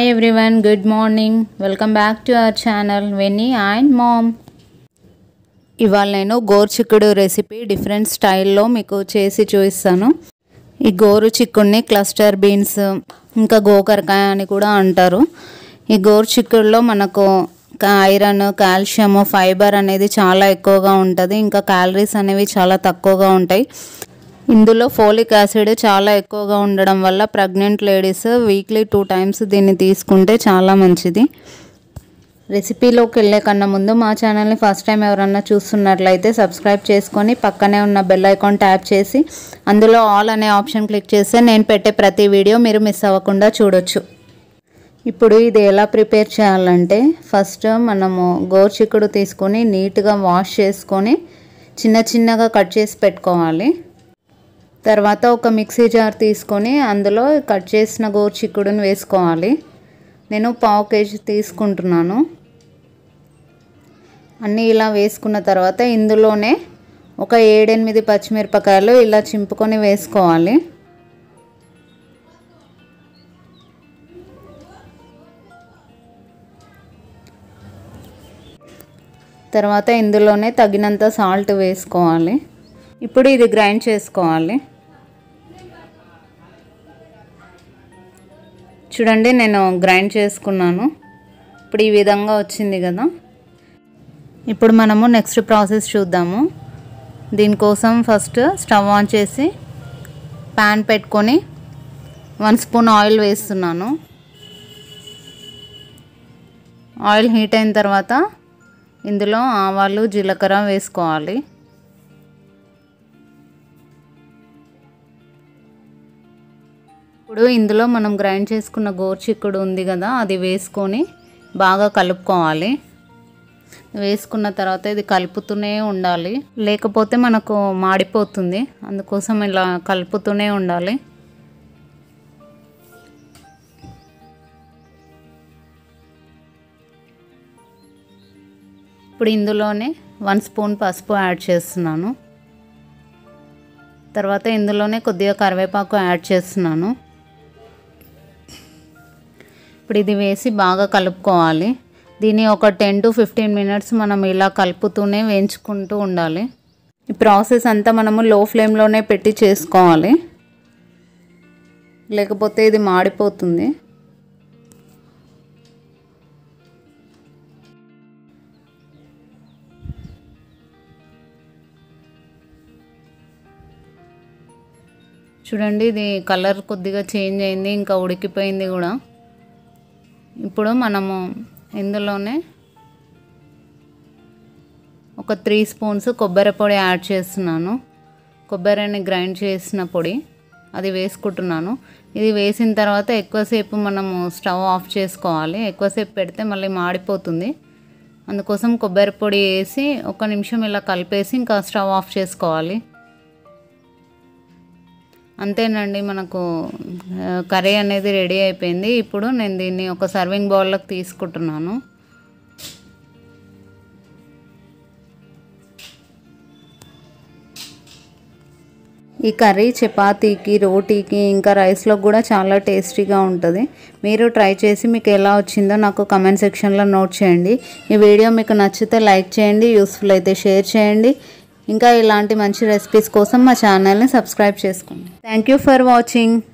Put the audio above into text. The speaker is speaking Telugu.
hi everyone good morning welcome back to our channel Venny and mom ఇవాళ నేను గోరు చిక్కుడు రెసిపీ డిఫరెంట్ స్టైల్లో మీకు చేసి చూపిస్తాను ఈ గోరు చిక్కుడిని క్లస్టర్ బీన్స్ ఇంకా గోకరకాయ అని కూడా అంటారు ఈ గోరు చిక్కుడులో మనకు ఐరన్ కాల్షియం ఫైబర్ అనేది చాలా ఎక్కువగా ఉంటుంది ఇంకా క్యాలరీస్ అనేవి చాలా తక్కువగా ఉంటాయి ఇందులో ఫోలిక్ యాసిడ్ చాలా ఎక్కువగా ఉండడం వల్ల pregnant ladies weekly two times దీన్ని తీసుకుంటే చాలా మంచిది రెసిపీలోకి వెళ్ళే కన్నా ముందు మా ఛానల్ని ఫస్ట్ టైం ఎవరన్నా చూస్తున్నట్లయితే సబ్స్క్రైబ్ చేసుకొని పక్కనే ఉన్న బెల్ ఐకాన్ ట్యాప్ చేసి అందులో ఆల్ అనే ఆప్షన్ క్లిక్ చేస్తే నేను పెట్టే ప్రతి వీడియో మీరు మిస్ అవ్వకుండా చూడొచ్చు ఇప్పుడు ఇది ఎలా ప్రిపేర్ చేయాలంటే ఫస్ట్ మనము గోరుచిక్కుడు తీసుకొని నీట్గా వాష్ చేసుకొని చిన్న చిన్నగా కట్ చేసి పెట్టుకోవాలి తర్వాత ఒక మిక్సీ జార్ తీసుకొని అందులో కట్ చేసిన గోరుచిక్కుడుని వేసుకోవాలి నేను పావు కేజీ తీసుకుంటున్నాను అన్నీ ఇలా వేసుకున్న తర్వాత ఇందులోనే ఒక ఏడెనిమిది పచ్చిమిరపకాయలు ఇలా చింపుకొని వేసుకోవాలి తర్వాత ఇందులోనే తగినంత సాల్ట్ వేసుకోవాలి ఇప్పుడు ఇది గ్రైండ్ చేసుకోవాలి చూడండి నేను గ్రైండ్ చేసుకున్నాను ఇప్పుడు ఈ విధంగా వచ్చింది కదా ఇప్పుడు మనము నెక్స్ట్ ప్రాసెస్ చూద్దాము దీనికోసం ఫస్ట్ స్టవ్ ఆన్ చేసి ప్యాన్ పెట్టుకొని వన్ స్పూన్ ఆయిల్ వేస్తున్నాను ఆయిల్ హీట్ అయిన తర్వాత ఇందులో ఆవాలు జీలకర్ర వేసుకోవాలి ఇప్పుడు ఇందులో మనం గ్రైండ్ చేసుకున్న గోరుచిక్కుడు ఉంది కదా అది వేసుకొని బాగా కలుపుకోవాలి వేసుకున్న తర్వాత ఇది కలుపుతూనే ఉండాలి లేకపోతే మనకు మాడిపోతుంది అందుకోసం ఇలా కలుపుతూనే ఉండాలి ఇప్పుడు ఇందులోనే వన్ స్పూన్ పసుపు యాడ్ చేస్తున్నాను తర్వాత ఇందులోనే కొద్దిగా కరివేపాకు యాడ్ చేస్తున్నాను ఇప్పుడు ఇది వేసి బాగా కలుపుకోవాలి దీన్ని ఒక టెన్ టు ఫిఫ్టీన్ మినిట్స్ మనం ఇలా కలుపుతూనే వేయించుకుంటూ ఉండాలి ఈ ప్రాసెస్ అంతా మనము లో ఫ్లేమ్లోనే పెట్టి చేసుకోవాలి లేకపోతే ఇది మాడిపోతుంది చూడండి ఇది కలర్ కొద్దిగా చేంజ్ అయింది ఇంకా ఉడికిపోయింది కూడా ఇప్పుడు మనము ఇందులోనే ఒక త్రీ స్పూన్స్ కొబ్బరి పొడి యాడ్ చేస్తున్నాను కొబ్బరిని గ్రైండ్ చేసిన పొడి అది వేసుకుంటున్నాను ఇది వేసిన తర్వాత ఎక్కువసేపు మనము స్టవ్ ఆఫ్ చేసుకోవాలి ఎక్కువసేపు పెడితే మళ్ళీ మాడిపోతుంది అందుకోసం కొబ్బరి పొడి వేసి ఒక నిమిషం ఇలా కలిపేసి ఇంకా స్టవ్ ఆఫ్ చేసుకోవాలి అంతేనండి మనకు కర్రీ అనేది రెడీ అయిపోయింది ఇప్పుడు నేను దీన్ని ఒక సర్వింగ్ బౌల్లోకి తీసుకుంటున్నాను ఈ కర్రీ చపాతీకి రోటీకి ఇంకా రైస్లో కూడా చాలా టేస్టీగా ఉంటుంది మీరు ట్రై చేసి మీకు ఎలా వచ్చిందో నాకు కమెంట్ సెక్షన్లో నోట్ చేయండి ఈ వీడియో మీకు నచ్చితే లైక్ చేయండి యూస్ఫుల్ అయితే షేర్ చేయండి ఇంకా ఇలాంటి మంచి రెసిపీస్ కోసం మా ఛానల్ని సబ్స్క్రైబ్ చేసుకోండి థ్యాంక్ యూ ఫర్ వాచింగ్